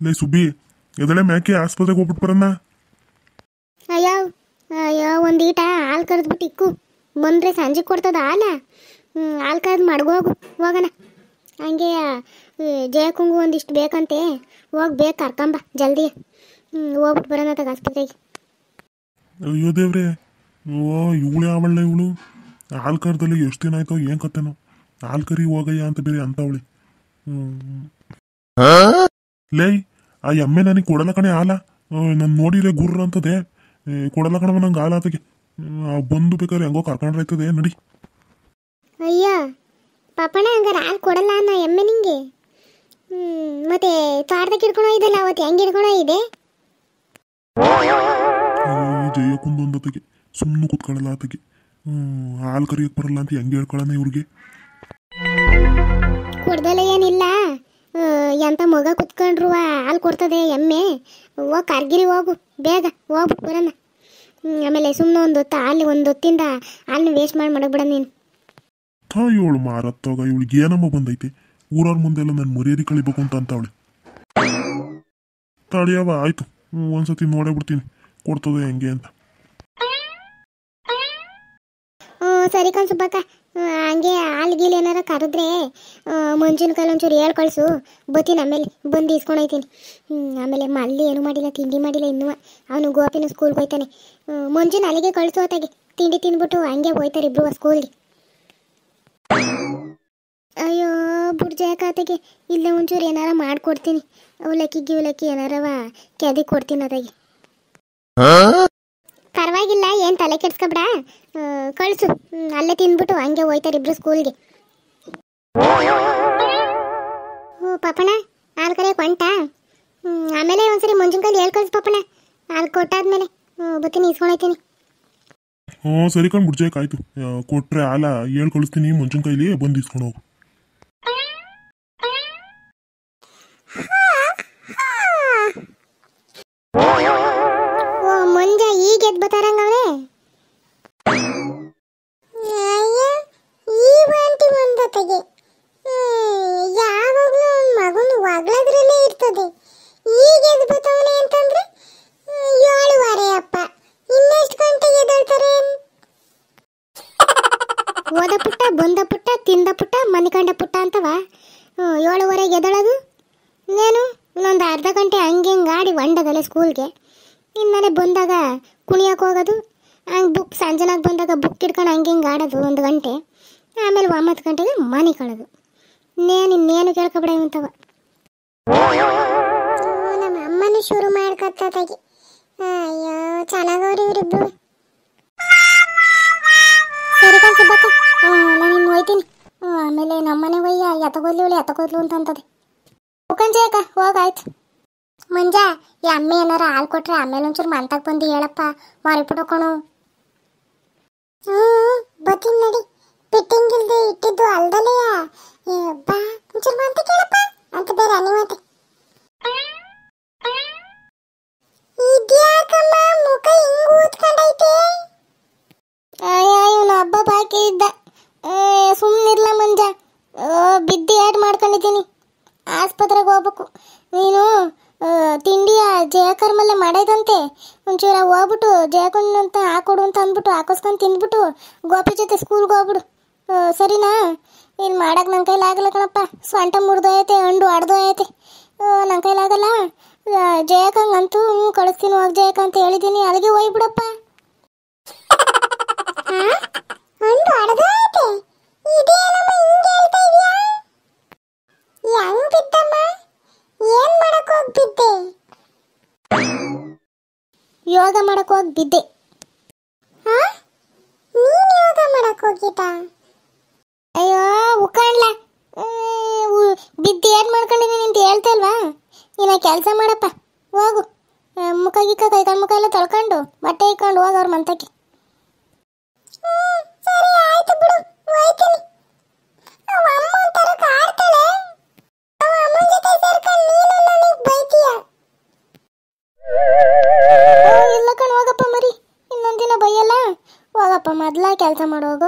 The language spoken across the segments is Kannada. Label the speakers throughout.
Speaker 1: ಲೇ ಸುಬ್ಬಿ ಎದಳೆ ಮ್ಯಾಕೆ ಆಸ್ಪತ್ರೆಗೆ ಹೋಗ್ಬಿಟ್ಟು ಬರಣ್ಣ
Speaker 2: ಅಯ್ಯೋ ಅಯ್ಯೋ ಒಂದು ಈಟ ಹಾಲು ಕರೆದ್ಬಿಟ್ಟು ಇಕ್ಕು ಬಂದರೆ ಸಂಜೆ ಕೊಡ್ತದ ಹಾಲ ಹ್ಞೂ ಹಾಲು ಕರೆದು ಮಡ್ಗೋಗು ಹೋಗೋಣ ಹಂಗೆ ಜಯಕ್ಕಂಗು ಒಂದಿಷ್ಟು ಬೇಕಂತೆ ಹೋಗಿ ಬೇಕು ಕರ್ಕೊಂಬ ಜಲ್ದಿ ಹ್ಞೂ ಹೋಗ್ಬಿಟ್ಟು ಬರೋಣ ತಗ ಆಸ್ಪತ್ರೆಗೆ
Speaker 1: ಅಯ್ಯೋ ದೇವ್ರೆ ಓ ಇವಳು ಯಾವಳ್ಳ ಇವಳು ಹಾಲು ಕರ್ದಲ್ಲಿ ಎಷ್ಟು ದಿನ ಆಯ್ತೋ ಏನ್ ಕತ್ತೇನೋ ಹಾಲು ಕರಿ ಹೋಗಯ್ಯ ಅಂತ ಬೇರೆ ಅಂತವಳಿ ಲೇ ಆ ಎಮ್ಮೆ ನನಗೆ ಕೊಡಲ್ಲ ಕಣೆ ಹಾಲ ನಾನು ನೋಡಿರೆ ಗುರ್ರ ಅಂತದೆ ಏ, ಕೊಡಲ್ಲ ಕಣವ ನಂಗೆ ಹಾಲು ಆತಗೆ ಆ, ಬಂದು ಬೇಕಾದ್ರೆ ಹೆಂಗೋ ಕರ್ಕೊಂಡ್ರಾಯ್ತದೆ ನಡಿ
Speaker 2: ಅಯ್ಯ ಪಾಪಣ್ಣ ಹಂಗಾರೆ ಹಾಲು ಕೊಡಲ್ಲ ನಾ ಎಮ್ಮೆ ನಿಂಗೆ ಹ್ಞೂ ಮತ್ತೆ ತೋಟದಾಗ ಹಿಡ್ಕೊಂಡು ಹೋಯ್ದಲ್ಲ ಅವತ್ತು ಹೆಂಗೆ ಹಿಡ್ಕೊಂಡು ಹೋಯ್ದೆ
Speaker 1: ಜಯಕ್ಕಂದು ಒಂದೊತ್ತಿಗೆ ಸುಮ್ಮನೆ ಕೂತ್ಕೊಳ್ಳಲ್ಲ ಆತಗೆ ಹ್ಮ್ ಹಾಲು ಕರಿಯಕ್ಕೆ ಬರಲ್ಲ ಅಂತ ಹೆಂಗೆ ಹೇಳ್ಕೊಳ್ಳೋಣ ಇವ್ರಿಗೆ
Speaker 2: ಕೊಡ್ದಲ್ಲ ಏನಿಲ್ಲ ಆ, ಎಂತ ಮಗ ಕುತ್ಕೊಂಡ್ರು ಹಾಲು ಕೊಡ್ತದೆ ಎಮ್ಮೆ ಹೋಗಿ ಕರ್ಗಿರಿ ಹೋಗು ಬೇಗ ಹೋಗ್ಬಿಟ್ಟು ಬರೋಣ ಹ್ಮ್, ಆಮೇಲೆ ಸುಮ್ಮನೆ ಒಂದು ಹೊತ್ತು ಹಾಲು ಒಂದು ಹೊತ್ತಿಂದ ಹಾಲನ್ನ ವೇಸ್ಟ್ ಮಾಡಿ ಮಾಡಬೇಡ ನೀನು
Speaker 1: ಥಾ ಇವಳು ಮಾರತ್ತೋಗ ಇವಳಿಗೆ ಏನಮ್ಮ ಬಂದೈತೆ ಊರವ್ರ ಮುಂದೆಲ್ಲ ನಾನು ಮರ್ಯಾದೆ ಕಳಿಬೇಕು ಅಂತ ಅಂತವಳೆ ತಡಿಯವ ಆಯ್ತು ಹ್ಮ್, ಒಂದ್ಸತಿ ನೋಡೇ ಬಿಡ್ತೀನಿ ಕೊಡ್ತದೆ ಹೆಂಗೆ ಅಂತ
Speaker 2: ಹ್ಞೂ ಸರಿ ಕಣ್ ಸುಬ್ಬಕ್ಕ ಹ್ಮ್, ಹಂಗೆ ಹಾಲು ಗೀಲ್ ಏನಾರ ಕರೆದ್ರೆ ಮಂಜಿನ ಕಾಲ ಒಂಚೂರು ಹೇಳ್ ಕಳಿಸು ಬತ್ತೀನಿ ಆಮೇಲೆ ಬಂದು ಇಸ್ಕೊಂಡು ಹೋಯ್ತೀನಿ ಹ್ಞೂ ಆಮೇಲೆ ಮಲ್ಲಿ ಏನು ಮಾಡಿಲ್ಲ ತಿಂಡಿ ಮಾಡಿಲ್ಲ ಇನ್ನೂ ಅವನು ಗೋಪಿನ ಸ್ಕೂಲ್ಗೆ ಹೋಯ್ತಾನೆ ಹ್ಮ್, ಮಂಜುನ ಅಲ್ಲಿಗೆ ಕಳಿಸು ಹೊತ್ತಾಗೆ ತಿಂಡಿ ತಿಂದ್ಬಿಟ್ಟು ಹಂಗೆ ಹೋಯ್ತಾರೆ ಇಬ್ರು ಸ್ಕೂಲ್ಗೆ ಅಯ್ಯೋ ಬುಡ್ಜಾಕಾತೆಗೆ ಇಲ್ಲೇ ಒಂಚೂರು ಏನಾರ ಮಾಡ್ಕೊಡ್ತೀನಿ ಅವಲಕ್ಕಿ ಗಿವಲಕ್ಕಿ ಏನಾರವ ಕೆದಿ ಕೊಡ್ತೀನಿ ಅದಾಗೆ ಪರವಾಗಿಲ್ಲ ಏನು ತಲೆ ಕೆಡ್ಸ್ಕೊಬೇಡ ಆ, ಕಳ್ಸು ಹ್ಮ್, ಅಲ್ಲೇ ತಿಂದ್ಬಿಟ್ಟು ಹಂಗೆ ಹೋಯ್ತಾರೆ ಇಬ್ರು ಸ್ಕೂಲ್ಗೆ ಓ ಪಾಪಣ್ಣ ಹಾಲು ಕರೆ ಕೊಂಟ ಹ್ಮ್, ಆಮೇಲೆ ಒಂದ್ಸರಿ ಮಂಜುನ್ ಕೈಲಿ ಹೇಳ್ ಕಳ್ಸು ಪಾಪಣ್ಣ ಹಾಲು ಕೊಟ್ಟಾದ್ಮೇಲೆ ಹ್ಮ್, ಬತ್ತೀನಿ ಇಸ್ಕೊಂಡೋಯ್ತೀನಿ
Speaker 1: ಹ್ಞೂ ಸರಿ ಕಣ್ ಬಿಡ್ಜಾಕ್ ಆಯ್ತು ಆ, ಕೊಟ್ರೆ ಹಾಲ ಹೇಳ್ ಕಳಿಸ್ತೀನಿ ಮುಂಚಿನ ಕೈಲಿ ಬಂದು ಇಸ್ಕೊಂಡು ಹೋಗು
Speaker 2: ಓ ಮಂಜ ಈಗ ಎದ್ದು ಬತ್ತಾರಂಗವ್ರೆ ಈ ವಾಂತಿ ಒಂದೊತ್ತಿಗೆ ಯಾವಾಗಲೂ ಮಗನು ಒಗ್ಳದ್ರಲ್ಲೇ ಇರ್ತದೆ ಈಗ ಎದ್ದು ಬತ್ತವನೆ ಅಂತಂದ್ರೆ ಹ್ಮ್, ಏಳುವರೆ ಅಪ್ಪ ಇನ್ನೆಷ್ಟು ಗಂಟೆಗೆ ಎದ್ದೇಳ್ತಾರೆ ಓದ ಪುಟ್ಟ ಬಂದ ಪುಟ್ಟ ತಿಂದ ಪುಟ್ಟ ಮನಿಕಂಡ ಪುಟ್ಟ ಅಂತವ ಹ್ಮ್, ಏಳುವರೆಗೆ ಎದ್ದೇಳೋದು నేను ಇನ್ನೊಂದು ಅರ್ಧ ಗಂಟೆ ಹಂಗೆ ಹಿಂಗೆ ಆಡಿ ಒಂಡದಲ್ಲ ಸ್ಕೂಲ್ಗೆ ಇನ್ಮೇಲೆ ಬಂದಾಗ ಕುಣಿಯಕ್ಕೆ ಹೋಗೋದು ಹಂಗೆ ಬುಕ್ ಸಂಜೆನಾಗ ಬಂದಾಗ ಬುಕ್ ಹಿಡ್ಕೊಂಡು ಹಂಗೆ ಹಿಂಗೆ ಆಡೋದು ಒಂದು ಗಂಟೆ ಆಮೇಲೆ ಒಂಬತ್ತು ಗಂಟೆಗೆ ಮನೆ ಕಳೋದು ನೇನು ಇನ್ನೇನು ಕೇಳ್ಕೊಬೇಡ ಇಂಥವ ನಮ್ಮ ಅಮ್ಮನೂ ಶುರು ಮಾಡ್ಕೊತಾಗಿ ಅಯ್ಯೋ ಚೆನ್ನಾಗವ್ರಿ ಇವರಿಬ್ರು ಸರಿ ಕಣ್ ಸುಬ್ಬಕ್ಕ ನಾನು ಇನ್ನು ಹೋಯ್ತೀನಿ ಹ್ಮ್, ಆಮೇಲೆ ನಮ್ಮನೆ ಒಯ್ಯ ಎತ್ತಗೋದ್ಲು ಇವಳು ಎತ್ತಗೋದ್ಲು ಅಂತ ಅಂತದೆ ಉಕಂಜೇಕ ಹೋಗಾಯ್ತು ಮಂಜ ಈ ಅಮ್ಮೆ ಏನಾರ ಹಾಲು ಕೊಟ್ರೆ ಆಮೇಲೆ ಒಂಚೂರು ಮಂತಾಗ ಬಂದು ಹೇಳಪ್ಪ ಮಾರಿಬಿಟ್ಟು ಕಣು ಹ್ಞೂ ಬತ್ತೀನಿ ನಡಿ ಫಿಟ್ಟಿಂಗ್ ಇಲ್ದೆ ಇಟ್ಟಿದ್ದು ಅಲ್ದಲೆಯ ಬಾ ಒಂಚೂರು ಮಂತ ಕೇಳಪ್ಪ ಅಂತ ಬೇರೆ ಅನಿವಾತೆ ಇದ್ಯಾಕಮ್ಮ ಮುಖ ಹಿಂಗ್ ಊದ್ಕೊಂಡೈತೆ ಅಯ್ಯ ಇವನು ಹಬ್ಬ ಬಾಕಿ ಇದ್ದ ಸುಮ್ಮನಿರ್ಲ ಮಂಜ ಬಿದ್ದು ಏಟ್ ಮಾಡ್ಕೊಂಡಿದ್ದೀನಿ ಆಸ್ಪತ್ರೆಗೆ ಹೋಗ್ಬೇಕು ನೀನು ಆ, ತಿಂಡಿಯ ಜಯಕರ್ಮಲ್ಲೇ ಮಾಡೈತಂತೆ ಒಂಚೂರ ಹೋಗ್ಬಿಟ್ಟು ಜಯಕಣ್ಣ ಅಂತ ಹಾಕೊಡು ಅಂತ ಅಂದ್ಬಿಟ್ಟು ಹಾಕಿಸ್ಕೊಂಡು ತಿಂದ್ಬಿಟ್ಟು ಗೋಪಿ ಜೊತೆ ಸ್ಕೂಲ್ಗೆ ಹೋಗ್ಬಿಡು ಆ, ಸರಿನಾ ಇಲ್ಲಿ ಮಾಡಕ್ಕೆ ನನ್ನ ಕೈಲಿ ಆಗಲ್ಲ ಕಣಪ್ಪ ಸ್ವಂಟ ಮುರಿದೋಯೈತೆ ಹಂಡು ಅಡ್ದೋಯೈತೆ ನನ್ನ ಕೈಲಾಗಲ್ಲ ಜಯಕಂಗಂತೂ ಹ್ಞೂ ಕಳಿಸ್ತೀನಿ ಹೋಗಿ ಜಯಕ ಅಂತ ಹೇಳಿದ್ದೀನಿ ಅಲ್ಲಿಗೆ ಹೋಗ್ಬಿಡಪ್ಪ ಹಂಡು ಅಡ್ದೋಯೈತೆ ಇದೇನಮ್ಮ ಹಿಂಗೆ ಹೇಳ್ತಾ ಇದೆಯಾ ಹೆಂಗ್ ಬಿದ್ದಮ್ಮ ಏನ್ ಮಾಡಕ್ ಹೋಗ್ ಬಿದ್ದೆ ಯೋಗ ಮಾಡಕ್ ಹೋಗ್ ಬಿದ್ದೆ ಹಾ ನೀನ್ ಯೋಗ ಮಾಡಕ್ ಹೋಗಿದ್ದ ಅಯ್ಯೋ ಉಕ್ಕಣ್ಲ ಬಿದ್ದು ಏನ್ ಮಾಡ್ಕೊಂಡಿದ್ದೀನಿ ಅಂತ ಹೇಳ್ತಾ ಇಲ್ವಾ ನೀನ ಕೆಲಸ ಮಾಡಪ್ಪ ಹೋಗು ಆ, ಮುಖ ಗಿಕ್ಕ ಕೈ ಕಾಲು ಮುಖ ಎಲ್ಲ ತೊಳ್ಕೊಂಡು ಬಟ್ಟೆ ಇಕ್ಕೊಂಡು ಹೋಗ ಅವ್ರ ಮಂತಕ್ಕೆ ಸರಿ ಆಯ್ತು ಬಿಡು ಹೋಯ್ತೀನಿ ಅವ ಅಮ್ಮ ಒಂಥರ ಕಾಡ್ತಾಳೆ ಅವ ಅಮ್ಮನ್ ಜೊತೆ ಸೇರ್ಕೊಂಡು ನೀನು ನನಗ್ ಬೈತೀಯ ಓ, ಇಲ್ಲ ಕಣ್ ಹೋಗಪ್ಪ ಮರಿ ಇನ್ನೊಂದ್ ದಿನ ಬೈಯಲ್ಲ ಹೋಗಪ್ಪ ಮೊದ್ಲ ಕೆಲಸ ಮಾಡೋಗು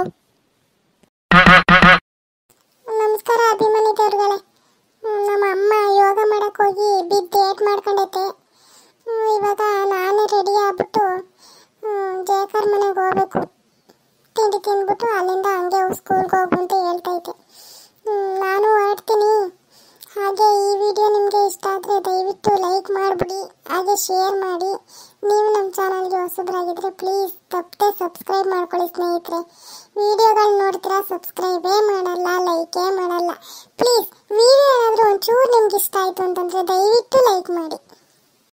Speaker 2: ನಮಸ್ಕಾರ ಅಭಿಮಾನಿ ದೇವ್ರುಗಳೇ ಹ್ಮ್, ನಮ್ಮ ಅಮ್ಮ ಯೋಗ ಮಾಡಕ್ ಹೋಗಿ ಬಿದ್ದು ಲೇಟ್ ಮಾಡ್ಕೊಂಡೈತೆ ಹ್ಮ್, ಇವಾಗ ನಾನು ರೆಡಿ ಆಗ್ಬಿಟ್ಟು ಜಯಕರ್ ಮನೆಗೆ ಹೋಗ್ಬೇಕು ತಿಂಡಿ ತಿಂದ್ಬಿಟ್ಟು ಅಲ್ಲಿಂದ ಹಂಗೆ ಸ್ಕೂಲ್ಗೆ ಹೋಗು ಅಂತ ಹೇಳ್ತೈತೆ ಹ್ಮ್, ನಾನು ಹೊರಡ್ತೀನಿ ಹಾಗೆ ಈ ವಿಡಿಯೋ ನಿಮಗೆ ಇಷ್ಟ ಆದರೆ ದಯವಿಟ್ಟು ಲೈಕ್ ಮಾಡಿಬಿಡಿ ಹಾಗೆ ಶೇರ್ ಮಾಡಿ ನೀವು ನಮ್ಮ ಚಾನಲ್ಗೆ ಹೊಸಬರಾಗಿದ್ದರೆ ಪ್ಲೀಸ್ ತಪ್ಪದೆ ಸಬ್ಸ್ಕ್ರೈಬ್ ಮಾಡ್ಕೊಳ್ಳಿ ಸ್ನೇಹಿತರೆ ವಿಡಿಯೋಗಳು ನೋಡ್ತೀರಾ ಸಬ್ಸ್ಕ್ರೈಬೇ ಮಾಡಲ್ಲ ಲೈಕೇ ಮಾಡಲ್ಲ ಪ್ಲೀಸ್ ವಿಡಿಯೋ ಏನಾದರೂ ಒಂಚೂರು ನಿಮ್ಗೆ ಇಷ್ಟ ಆಯಿತು ಅಂತಂದರೆ ದಯವಿಟ್ಟು ಲೈಕ್ ಮಾಡಿ